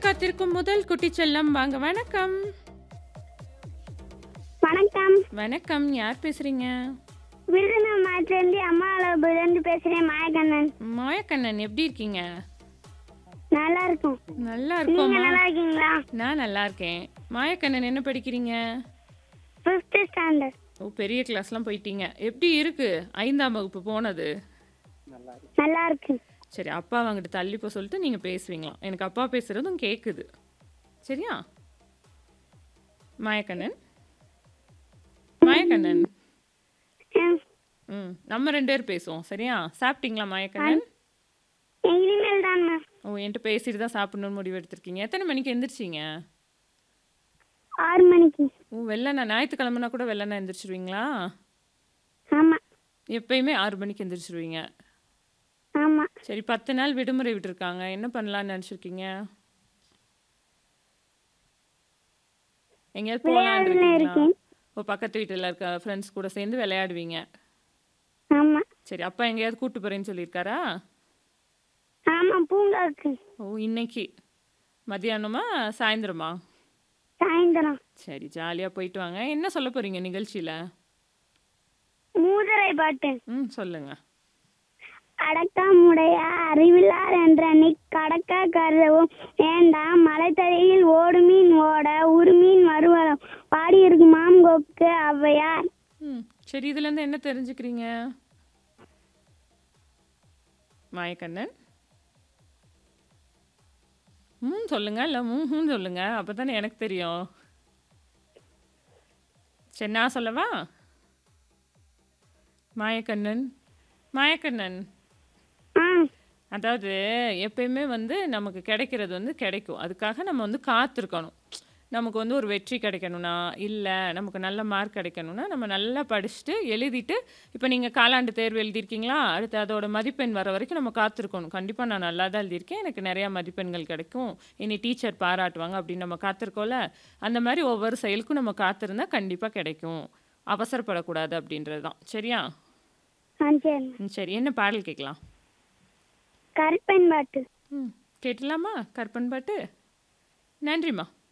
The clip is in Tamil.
காத்திருக்கும் முதல் குட்டி செல்லம் வாங்க வணக்கம் வணக்கம் வணக்கம் யார் பேசுறீங்க விருதுநகர் மாவட்டத்திலிருந்து அம்மாவளபுலேருந்து பேசுகிறேன் மாயக்கண்ணன் மாயக்கண்ணன் எப்படி இருக்கீங்க நல்லா இருக்கும் நல்லா நீங்க இருக்கோமா நல்லா இருக்கீங்களா நான் நல்லா இருக்கேன் மாயக்கண்ணன் என்ன படிக்கிறீங்க ஃபிஃப்த் ஸ்டாண்டர்ட் ஓ பெரிய கிளாஸ்லாம் போயிட்டீங்க எப்படி இருக்கு ஐந்தாம் வகுப்பு போனது நல்லா இருக்கு சரி அப்பா வாங்கிட்டு தள்ளி போ சொல்லிட்டு நீங்கள் பேசுவீங்களாம் எனக்கு அப்பா பேசுகிறதும் கேட்குது சரியா மாயக்கண்ணன் மாயக்கண்ணன் ம், ம் நம்ம ரெண்டு பேர் பேசுவோம் சரியா சாப்பிட்டீங்களா மாயக்கண்ணன் இனிமேல் தான் மேம் ஓ என்கிட்ட பேசிட்டு தான் சாப்பிடணும்னு முடிவு எடுத்திருக்கீங்க எத்தனை மணிக்கு எந்திரிச்சிங்க ஆறு மணிக்கு ஓ வெள்ளண்ணா ஞாயிற்றுக்கிழமைனா கூட வெள்ளண்ணா எந்திரிச்சிருவீங்களா ஆமாம் எப்பயுமே ஆறு மணிக்கு எந்திரிச்சிருவீங்க ஆமாம் சரி பத்து நாள் விடுமுறை விட்டுருக்காங்க என்ன பண்ணலாம்னு நினச்சிருக்கீங்க எங்கேயாவது போகலான்னு விளையாடலாம் இருக்கீங்களா இருக்கேன் ஓ பக்கத்து வீட்டில் இருக்க ஃப்ரெண்ட்ஸ் கூட சேர்ந்து விளையாடுவீங்க ஆமாம் சரி அப்பா எங்கேயாவது கூட்டு போகிறேன்னு சொல்லியிருக்காரா ஆமாம் பூங்காவுக்கு ஓ இன்னைக்கு மதியானமா சாயந்தரமா சாயந்தரம் சரி ஜாலியாக போயிட்டு வாங்க என்ன சொல்ல போகிறீங்க நிகழ்ச்சியில் மூதரை பாட்டு ம் சொல்லுங்கள் அடக்காமுடைய அறிவில்லார் என்ற நீ கடக்க கருதவும் வேண்டாம் மலைத்தடியில் ஓடுமீன் ஓட உருமீன் மறுவரம் பாடியிருக்கு மாம்கோக்கு ஔவையார் ம் சரி இதுலேருந்து என்ன தெரிஞ்சுக்கிறீங்க மாயக்கண்ணன் ம் சொல்லுங்க இல்லை ம் ம் சொல்லுங்க அப்போ தானே எனக்கு தெரியும் சரி நான் சொல்லவா மாயக்கண்ணன் மாயக்கண்ணன் ஆ அதாவது எப்பயுமே வந்து நமக்கு கிடைக்கிறது வந்து கிடைக்கும் அதுக்காக நம்ம வந்து காத்திருக்கணும் நமக்கு வந்து ஒரு வெற்றி கிடைக்கணும்னா இல்லை நமக்கு நல்ல மார்க் கிடைக்கணும்னா நம்ம நல்லா படிச்சுட்டு எழுதிட்டு இப்போ நீங்கள் காலாண்டு தேர்வு எழுதியிருக்கீங்களா அடுத்து அதோட மதிப்பெண் வர வரைக்கும் நம்ம காத்திருக்கணும் கண்டிப்பாக நான் நல்லா தான் எழுதியிருக்கேன் எனக்கு நிறையா மதிப்பெண்கள் கிடைக்கும் இனி டீச்சர் பாராட்டுவாங்க அப்படின்னு நம்ம காத்திருக்கோம்ல அந்த மாதிரி ஒவ்வொரு செயலுக்கும் நம்ம காத்திருந்தா கண்டிப்பாக கிடைக்கும் அவசரப்படக்கூடாது அப்படின்றது தான் சரியா ஆ சரி ம், சரி என்ன பாடல் கேட்கலாம் கருப்பன் பாட்டு ம் கேட்டலாமா கற்பன் பாட்டு நன்றிம்மா